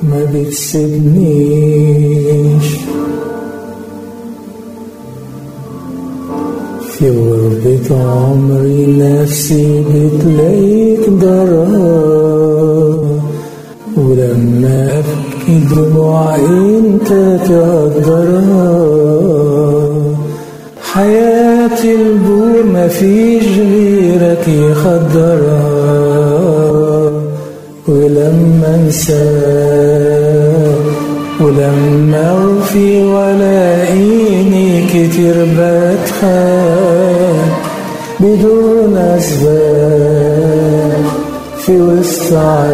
ما بتسيبنيش في غربة عمري نفسي بتلاقيك درا ولما أبكي دموع انت تقدرها حياتي البور مفيش غيرك يخدرها ولما انساك ولما اوفي ولاقيني كتير بتخان بدون اسباب في وسط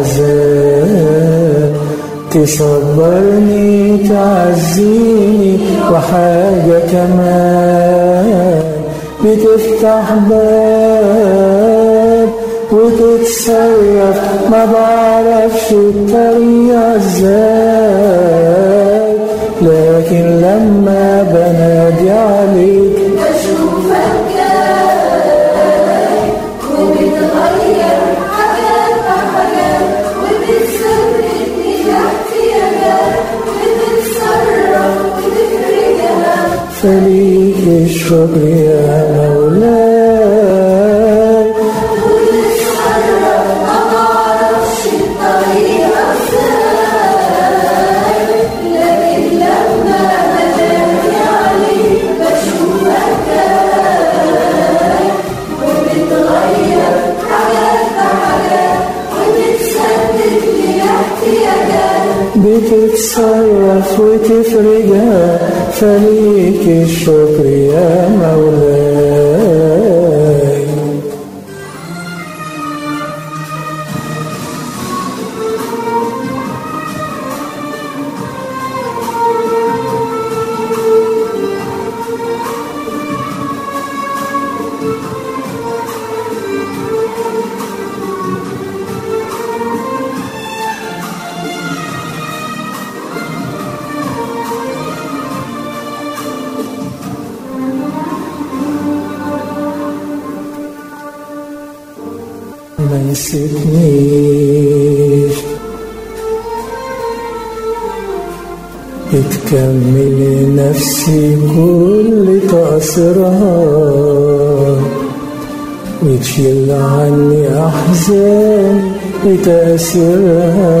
عذاب تصبرني تعزيني وحاجة كمان بتفتح باب وتتصرف ما بعرفش الطريقة ازاي لكن لما بنادي عليك بشوفك جاي وبتغير حاجات بحاجات وبتسردني احتياجات بتتصرف وتفرجها فليك الشكر يا مولاي وتتصرف ما بعرفش الطريقة ازاي لكن لما بنادي عليك بشوفك جاي وبتغير حاجات بحاجات وبتسدد لي احتياجات بتتصرف وتفرجها فليك الشكر يا مولاي ما نسيتنيش بتكمل نفسي كل تأثيرها وتشيل عني أحزاني بتأثيرها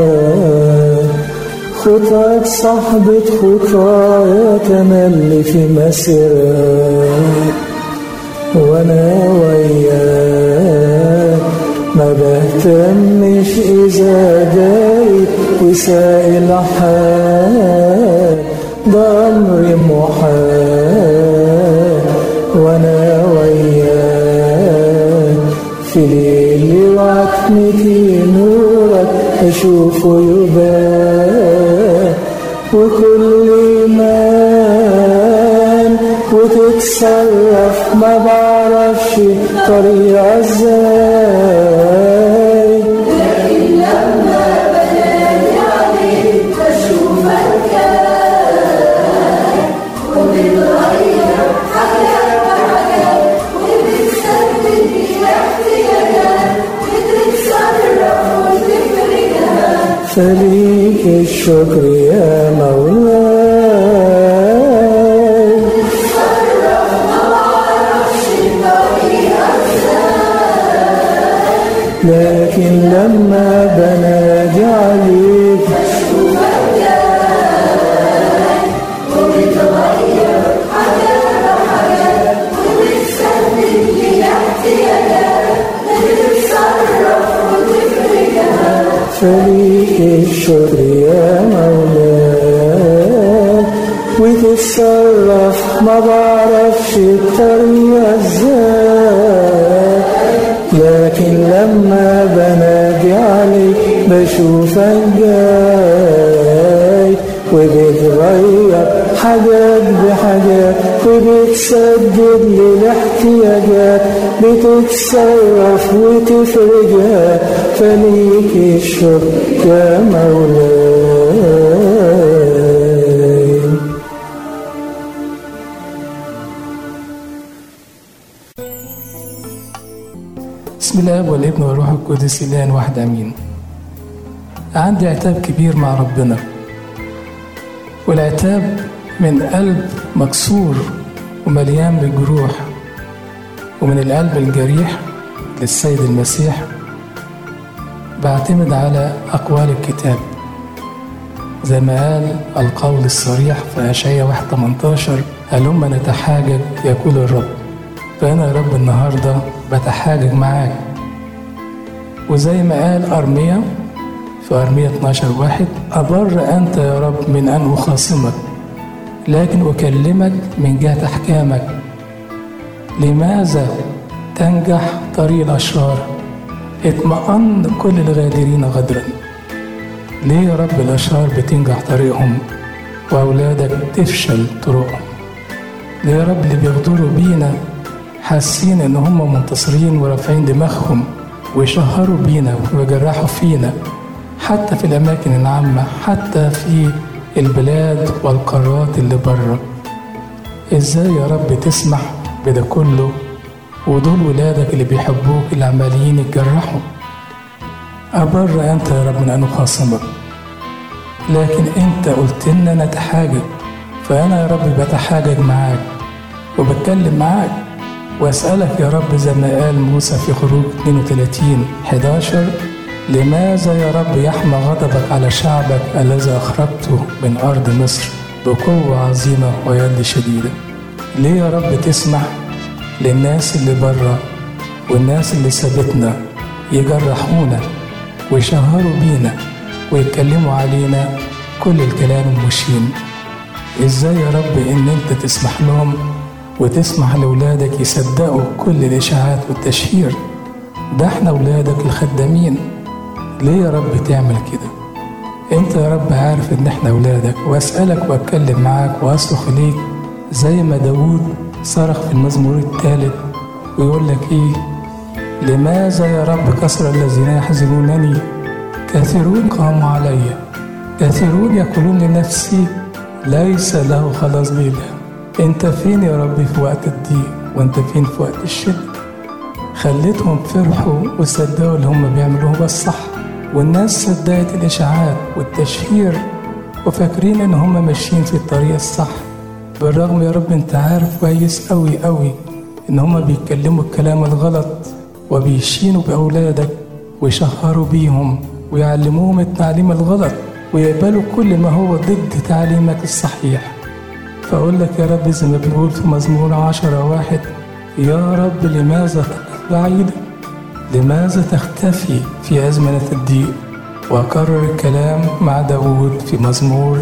خطاك صاحبة خطايا تملي في مسيرها وانا وياك ما بهتمش اذا جاي وسائل حال ده امري محال وانا وياك في ليلي وعتمتي نورك اشوفه يبان وكل ايمان وتتصرف ما بعرفش طريقة ازاي لكن لما بنادي عليك بشوفك جاي وبتغير حاجات بحاجات وبتسدد لي احتياجات بتتصرف وتفرجها فليك الشكر يا مولاي تصرف ما بعرفش الطريقة ازاي لكن لما بنادي عليك بشوفك جاي وبتغير حاجات بحاجات وبتسدد لي احتياجات بتتصرف وتفرجها فليك الشكر يا مولاي وتتصرف ما بعرفش الطريقة ازاي لكن لما بنادي عليك بشوفك جاي وبتغير حاجات بحاجات وبتسدد لي الاحتياجات بتتصرف وتفرجها فليك الشكر يا مولاي بسم الله والابن والروح القدس الان واحد امين عندي عتاب كبير مع ربنا والعتاب من قلب مكسور ومليان بالجروح ومن القلب الجريح للسيد المسيح بعتمد على أقوال الكتاب زي ما قال القول الصريح في أشعية 1 18 هلما نتحاجج يقول الرب فأنا يا رب النهاردة بتحاجج معاك وزي ما قال أرميا في أرمية 12 واحد أبر أنت يا رب من أن أخاصمك لكن أكلمك من جهة أحكامك لماذا تنجح طريق الأشرار اطمأن كل الغادرين غدرا ليه يا رب الأشرار بتنجح طريقهم وأولادك تفشل طرقهم ليه يا رب اللي بيغدروا بينا حاسين إن هم منتصرين ورافعين دماغهم ويشهروا بينا ويجرحوا فينا حتى في الأماكن العامة حتى في البلاد والقارات اللي بره ازاي يا رب تسمح بده كله ودول ولادك اللي بيحبوك اللي عمالين يتجرحوا أبر أنت يا رب من أن أخاصمك لكن أنت قلت لنا نتحاجج فأنا يا رب بتحاجج معاك وبتكلم معاك وأسألك يا رب زي ما قال موسى في خروج 32 11 لماذا يا رب يحمى غضبك على شعبك الذي أخرجته من أرض مصر بقوة عظيمة ويد شديدة ليه يا رب تسمح للناس اللي بره والناس اللي سابتنا يجرحونا ويشهروا بينا ويتكلموا علينا كل الكلام المشين ازاي يا رب ان انت تسمح لهم وتسمح لاولادك يصدقوا كل الاشاعات والتشهير ده احنا ولادك الخدامين ليه يا رب تعمل كده انت يا رب عارف ان احنا ولادك واسألك واتكلم معاك واصرخ اليك زي ما داوود صرخ في المزمور الثالث ويقول لك ايه لماذا يا رب كسر الذين يحزنونني كثيرون قاموا علي كثيرون يقولون لنفسي ليس له خلاص بإله انت فين يا رب في وقت الضيق وانت فين في وقت الشده خليتهم فرحوا وصدقوا اللي هم بيعملوه بس صح والناس صدقت الإشاعات والتشهير وفاكرين إن هم ماشيين في الطريق الصح بالرغم يا رب أنت عارف كويس أوي أوي إن هم بيتكلموا الكلام الغلط وبيشينوا بأولادك ويشهروا بيهم ويعلموهم التعليم الغلط ويقبلوا كل ما هو ضد تعليمك الصحيح فأقول لك يا رب زي ما بنقول في مزمور عشرة واحد يا رب لماذا بعيدا لماذا تختفي في أزمنة الضيق وأكرر الكلام مع داود في مزمور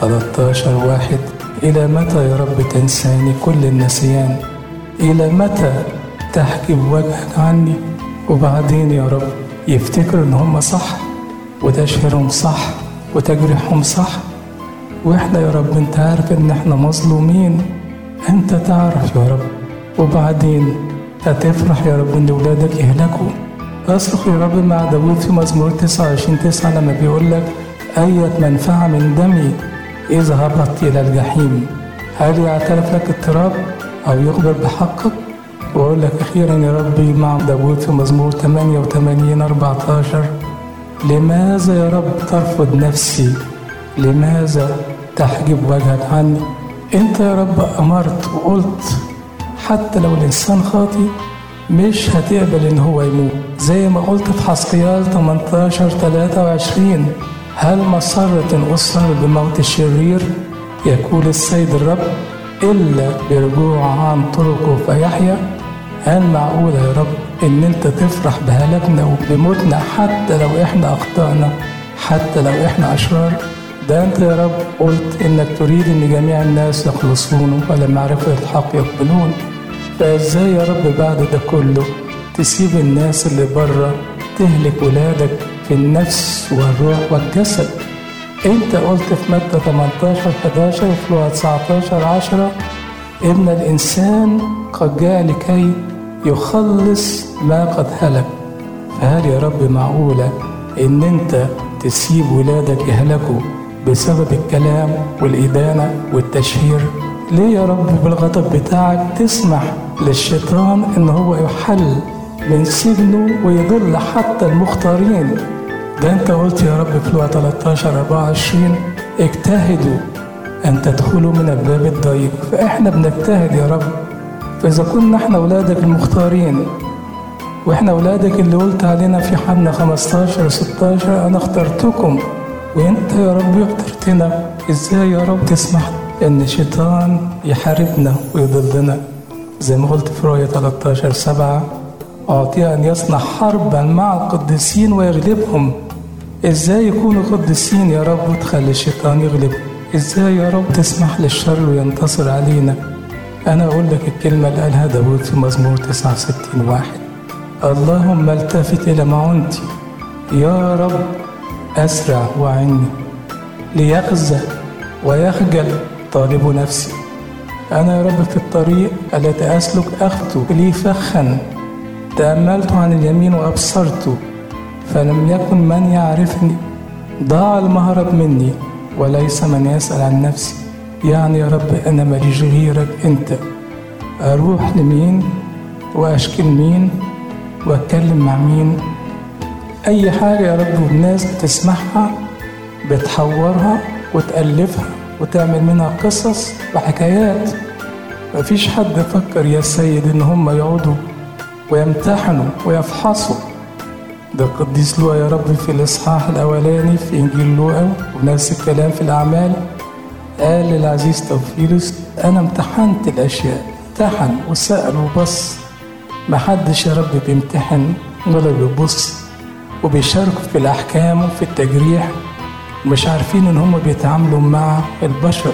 13 واحد إلى متى يا رب تنساني كل النسيان إلى متى تحجب وجهك عني وبعدين يا رب يفتكروا إن هم صح وتشهرهم صح وتجرحهم صح وإحنا يا رب أنت عارف إن إحنا مظلومين أنت تعرف يا رب وبعدين هتفرح يا رب ان ولادك يهلكوا اصرخ يا رب مع داوود في مزمور 29 9 لما بيقول لك أية منفعة من دمي إذا هبطت إلى الجحيم هل يعترف لك التراب أو يخبر بحقك وأقول لك أخيرا يا ربي مع داوود في مزمور 88 14 لماذا يا رب ترفض نفسي لماذا تحجب وجهك عني انت يا رب امرت وقلت حتى لو الانسان خاطي مش هتقبل ان هو يموت زي ما قلت في حسقيال 18 23 هل مسرة أسر بموت الشرير يقول السيد الرب إلا برجوع عن طرقه فيحيا هل معقول يا رب إن أنت تفرح بهلاكنا وبموتنا حتى لو إحنا أخطأنا حتى لو إحنا أشرار ده أنت يا رب قلت إنك تريد إن جميع الناس يخلصون ولمعرفة الحق يقبلون فإزاي يا رب بعد ده كله تسيب الناس اللي بره تهلك ولادك في النفس والروح والجسد انت قلت في مادة 18 11 وفي لغة 19 10 ابن الإنسان قد جاء لكي يخلص ما قد هلك فهل يا رب معقولة إن أنت تسيب ولادك يهلكوا بسبب الكلام والإدانة والتشهير ليه يا رب بالغضب بتاعك تسمح للشيطان إن هو يحل من سجنه ويضل حتى المختارين ده انت قلت يا رب في لوقا 13 24 اجتهدوا ان تدخلوا من الباب الضيق فاحنا بنجتهد يا رب فاذا كنا احنا اولادك المختارين واحنا اولادك اللي قلت علينا في حنا 15 16 انا اخترتكم وانت يا رب اخترتنا ازاي يا رب تسمح ان الشيطان يحاربنا ويضلنا زي ما قلت في رؤية 13 7 أعطيه أن يصنع حربا مع القديسين ويغلبهم إزاي يكونوا قديسين يا رب وتخلي الشيطان يغلب إزاي يا رب تسمح للشر وينتصر علينا أنا أقول لك الكلمة اللي قالها داود في مزمور 69 واحد اللهم التفت إلى معونتي يا رب أسرع وعني ليخزى ويخجل طالب نفسي أنا يا رب في الطريق التي أسلك أخذت لي فخا تأملت عن اليمين وأبصرت فلم يكن من يعرفني ضاع المهرب مني وليس من يسأل عن نفسي يعني يا رب أنا ماليش غيرك أنت أروح لمين وأشكي مين وأتكلم مع مين أي حاجة يا رب والناس بتسمعها بتحورها وتألفها وتعمل منها قصص وحكايات مفيش حد فكر يا سيد إن هم يقعدوا ويمتحنوا ويفحصوا ده القديس لوقا يا رب في الإصحاح الأولاني في إنجيل لوقا ونفس الكلام في الأعمال قال للعزيز توفيلوس أنا امتحنت الأشياء امتحن وسأل وبص محدش يا رب بيمتحن ولا بيبص وبيشاركوا في الأحكام وفي التجريح ومش عارفين إن هم بيتعاملوا مع البشر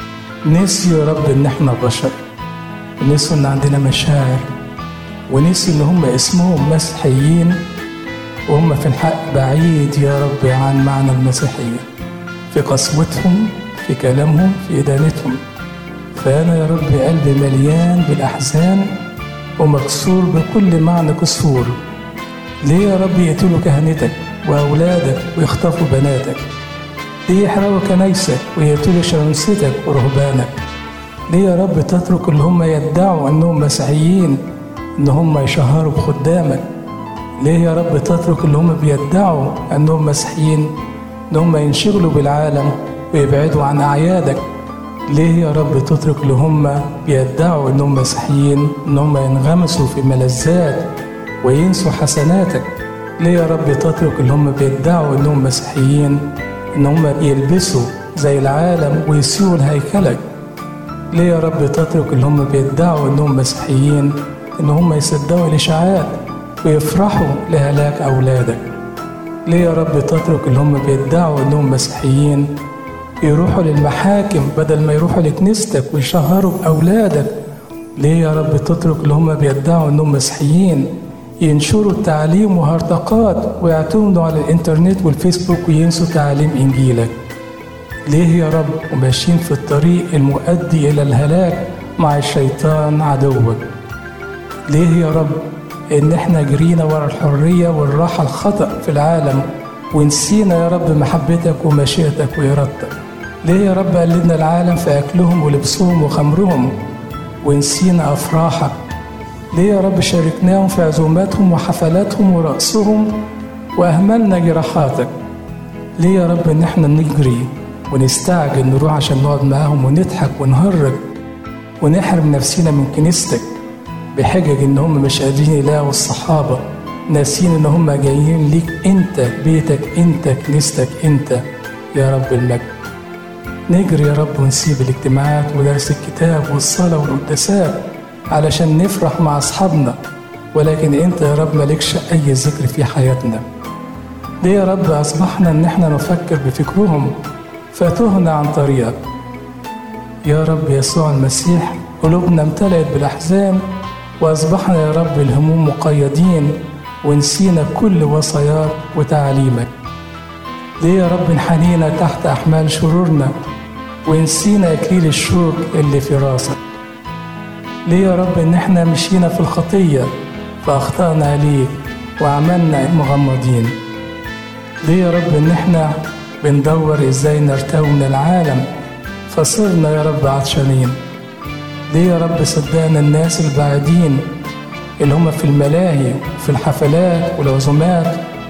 نسيوا يا رب إن إحنا بشر ونسوا إن عندنا مشاعر ونسوا إن هم اسمهم مسيحيين وهم في الحق بعيد يا رب عن معنى المسيحية في قسوتهم في كلامهم في إدانتهم فأنا يا رب قلبي مليان بالأحزان ومكسور بكل معنى كسور ليه يا رب يقتلوا كهنتك وأولادك ويخطفوا بناتك ليه يحرقوا كنايسك ويقتلوا شمستك ورهبانك ليه يا رب تترك اللي هم يدعوا أنهم مسيحيين إن هم يشهروا بخدامك ليه يا رب تترك اللي هم بيدعوا أنهم مسيحيين إن هم ينشغلوا بالعالم ويبعدوا عن أعيادك ليه يا رب تترك اللي هم بيدعوا أنهم مسيحيين إن هم ينغمسوا في ملذات وينسوا حسناتك ليه يا رب تترك اللي هم بيدعوا أنهم مسيحيين إن هم يلبسوا زي العالم ويسيئوا لهيكلك ليه يا رب تترك اللي هم بيدعوا أنهم مسيحيين إن هم يصدقوا الإشاعات ويفرحوا لهلاك أولادك ليه يا رب تترك اللي هم بيدعوا انهم مسيحيين يروحوا للمحاكم بدل ما يروحوا لكنيستك ويشهروا بأولادك ليه يا رب تترك اللي هم بيدعوا انهم مسيحيين ينشروا التعليم وهرطقات ويعتمدوا على الانترنت والفيسبوك وينسوا تعاليم انجيلك ليه يا رب وماشيين في الطريق المؤدي الى الهلاك مع الشيطان عدوك ليه يا رب ان احنا جرينا ورا الحريه والراحه الخطا في العالم ونسينا يا رب محبتك ومشيئتك وارادتك ليه يا رب قلدنا العالم في اكلهم ولبسهم وخمرهم ونسينا افراحك ليه يا رب شاركناهم في عزوماتهم وحفلاتهم ورقصهم واهملنا جراحاتك ليه يا رب ان احنا نجري ونستعجل نروح عشان نقعد معاهم ونضحك ونهرج ونحرم نفسنا من كنيستك بحجج ان هم مش قادرين يلاقوا الصحابه ناسين ان هم جايين ليك انت بيتك انت كنيستك انت يا رب المجد نجري يا رب ونسيب الاجتماعات ودرس الكتاب والصلاه والقداسات علشان نفرح مع اصحابنا ولكن انت يا رب مالكش اي ذكر في حياتنا ليه يا رب اصبحنا ان احنا نفكر بفكرهم فتهنا عن طريقك يا رب يسوع المسيح قلوبنا امتلأت بالاحزان وأصبحنا يا رب الهموم مقيدين ونسينا كل وصاياك وتعاليمك ليه يا رب انحنينا تحت أحمال شرورنا ونسينا أكليل الشوك اللي في راسك ليه يا رب إن احنا مشينا في الخطية فأخطأنا عليك وعملنا مغمضين ليه يا رب إن احنا بندور إزاي نرتوي من العالم فصرنا يا رب عطشانين ليه يا رب صدقنا الناس البعيدين اللي هم في الملاهي وفي الحفلات والعزومات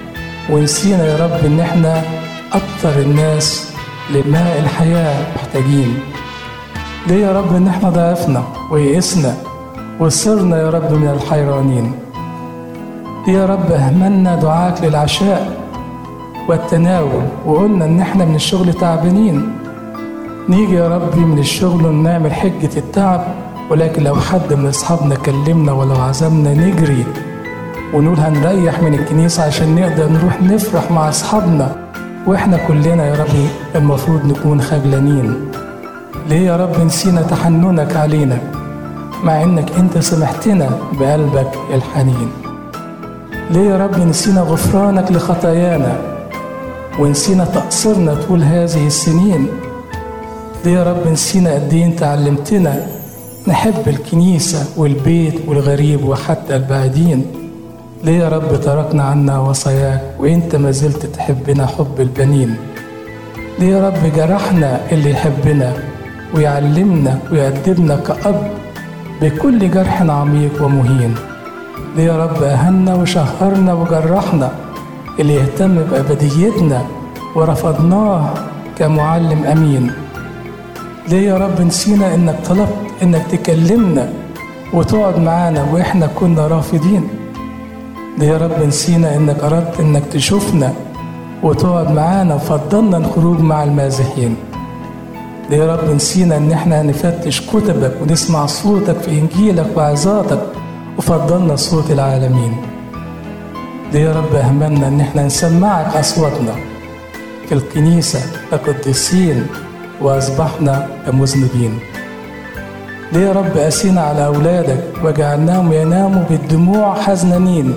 ونسينا يا رب إن إحنا أكتر الناس لماء الحياة محتاجين ليه يا رب إن إحنا ضعفنا ويئسنا وصرنا يا رب من الحيرانين ليه يا رب أهملنا دعاك للعشاء والتناول وقلنا إن إحنا من الشغل تعبانين نيجي يا ربي من الشغل ونعمل حجة التعب ولكن لو حد من أصحابنا كلمنا ولو عزمنا نجري ونقول هنريح من الكنيسة عشان نقدر نروح نفرح مع أصحابنا وإحنا كلنا يا ربي المفروض نكون خجلانين ليه يا رب نسينا تحننك علينا مع إنك أنت سمحتنا بقلبك الحنين ليه يا رب نسينا غفرانك لخطايانا ونسينا تقصيرنا طول هذه السنين ليه يا رب نسينا قد ايه انت علمتنا نحب الكنيسة والبيت والغريب وحتى البعيدين ليه يا رب تركنا عنا وصاياك وانت ما زلت تحبنا حب البنين ليه يا رب جرحنا اللي يحبنا ويعلمنا ويأدبنا كأب بكل جرح عميق ومهين ليه يا رب أهنا وشهرنا وجرحنا اللي يهتم بأبديتنا ورفضناه كمعلم أمين ليه يا رب نسينا انك طلبت انك تكلمنا وتقعد معانا واحنا كنا رافضين ليه يا رب نسينا انك اردت انك تشوفنا وتقعد معانا وفضلنا الخروج مع المازحين ليه يا رب نسينا ان احنا نفتش كتبك ونسمع صوتك في انجيلك وعظاتك وفضلنا صوت العالمين ليه يا رب اهملنا ان احنا نسمعك اصواتنا في الكنيسه كقديسين وأصبحنا كمذنبين ليه يا رب قاسينا على أولادك وجعلناهم يناموا بالدموع حزنانين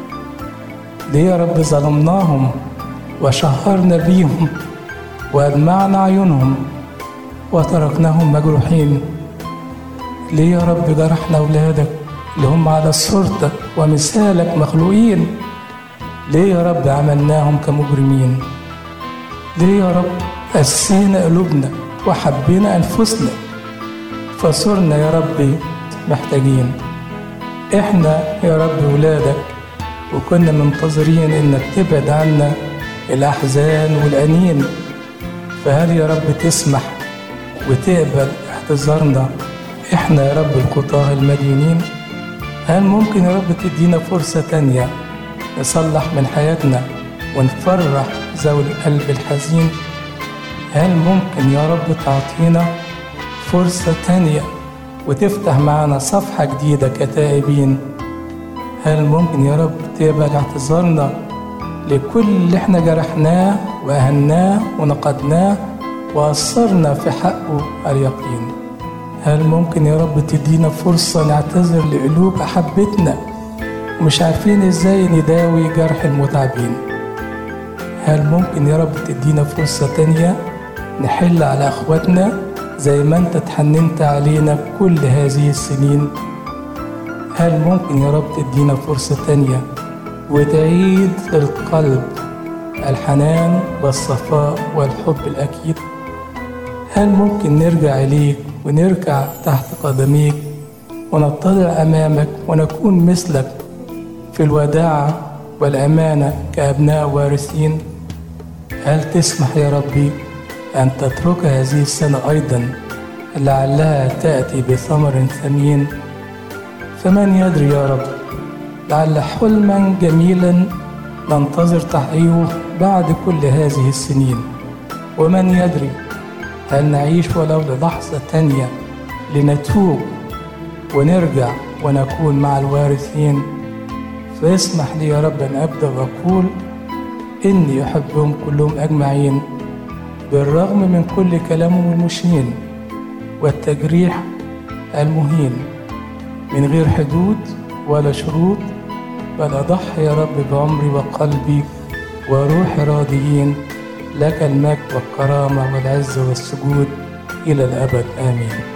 ليه يا رب ظلمناهم وشهرنا بيهم وأدمعنا عيونهم وتركناهم مجروحين ليه يا رب جرحنا أولادك اللي هم على صورتك ومثالك مخلوقين ليه يا رب عملناهم كمجرمين ليه يا رب قسينا قلوبنا وحبينا أنفسنا فصرنا يا ربي محتاجين احنا يا رب ولادك وكنا منتظرين انك تبعد عنا الاحزان والانين فهل يا رب تسمح وتقبل اعتذارنا احنا يا رب الخطاه المديونين هل ممكن يا رب تدينا فرصة تانية نصلح من حياتنا ونفرح ذوي القلب الحزين هل ممكن يا رب تعطينا فرصة تانية وتفتح معنا صفحة جديدة كتائبين هل ممكن يا رب تقبل اعتذارنا لكل اللي احنا جرحناه وأهناه ونقدناه وأثرنا في حقه اليقين هل ممكن يا رب تدينا فرصة نعتذر لقلوب أحبتنا ومش عارفين ازاي نداوي جرح المتعبين هل ممكن يا رب تدينا فرصة تانية نحل على اخواتنا زي ما انت اتحننت علينا كل هذه السنين هل ممكن يا رب تدينا فرصة تانية وتعيد للقلب الحنان والصفاء والحب الأكيد هل ممكن نرجع إليك ونركع تحت قدميك ونتضع أمامك ونكون مثلك في الوداعة والأمانة كأبناء وارثين هل تسمح يا ربي أن تترك هذه السنة أيضا لعلها تأتي بثمر ثمين فمن يدري يا رب لعل حلما جميلا ننتظر تحقيقه بعد كل هذه السنين ومن يدري هل نعيش ولو للحظة تانية لنتوب ونرجع ونكون مع الوارثين فاسمح لي يا رب أن أبدأ وأقول إني أحبهم كلهم أجمعين بالرغم من كل كلامهم المشين والتجريح المهين من غير حدود ولا شروط بل أضحي يا رب بعمري وقلبي وروحي راضيين لك المجد والكرامة والعز والسجود إلى الأبد آمين